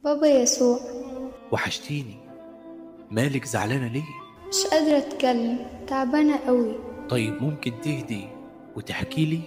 بابا يسوع وحشتيني مالك زعلانة ليه؟ مش قادرة أتكلم تعبانة قوي طيب ممكن تهدي وتحكي لي؟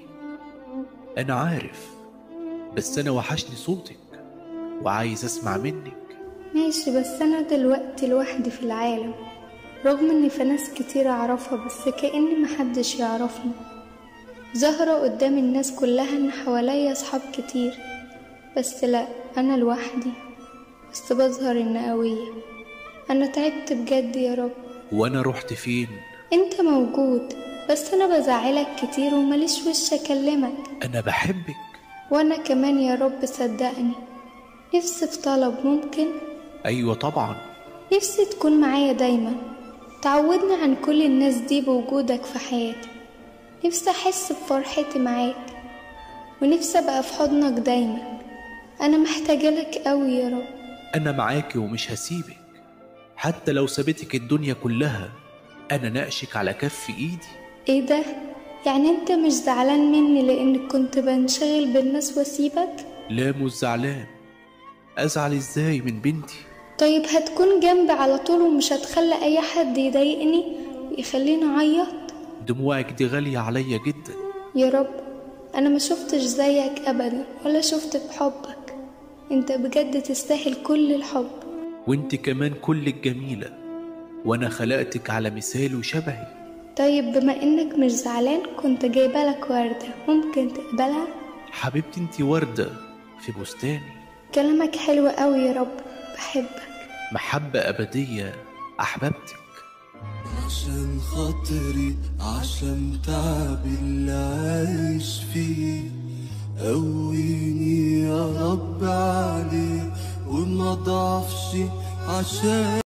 أنا عارف بس أنا وحشني صوتك وعايز أسمع منك ماشي بس أنا دلوقتي لوحدي في العالم رغم إن في ناس كتير أعرفها بس كأن محدش يعرفني ظاهرة قدام الناس كلها إن حواليا أصحاب كتير بس لأ أنا لوحدي بس بظهر إن قوية أنا تعبت بجد يا رب وأنا رحت فين؟ أنت موجود بس أنا بزعلك كتير ومليش وش أكلمك أنا بحبك وأنا كمان يا رب صدقني نفسي في طلب ممكن أيوة طبعا نفسي تكون معايا دايما تعودنا عن كل الناس دي بوجودك في حياتي نفسي أحس بفرحتي معاك ونفسي أبقى في حضنك دايما أنا محتاجة لك أوي يا رب أنا معاكي ومش هسيبك حتى لو سابتك الدنيا كلها أنا ناقشك على كف إيدي إيه ده؟ يعني أنت مش زعلان مني لأنك كنت بنشغل بالناس وأسيبك؟ لا مش زعلان أزعل إزاي من بنتي طيب هتكون جنبي على طول ومش هتخلي أي حد يضايقني ويخليني أعيط؟ دموعك دي غالية عليا جدا يا رب أنا ما شفتش زيك أبدا ولا شفت بحبك أنت بجد تستاهل كل الحب وانت كمان كلك جميلة وأنا خلقتك على مثال وشبهي طيب بما إنك مش زعلان كنت جايبة لك وردة ممكن تقبلها؟ حبيبتي انت وردة في بستاني كلامك حلو قوي يا رب بحبك محبة أبدية أحببتك عشان خاطري عشان تعبي اللي عايش فيه قويني يا رب عليه وما ضعفش عشان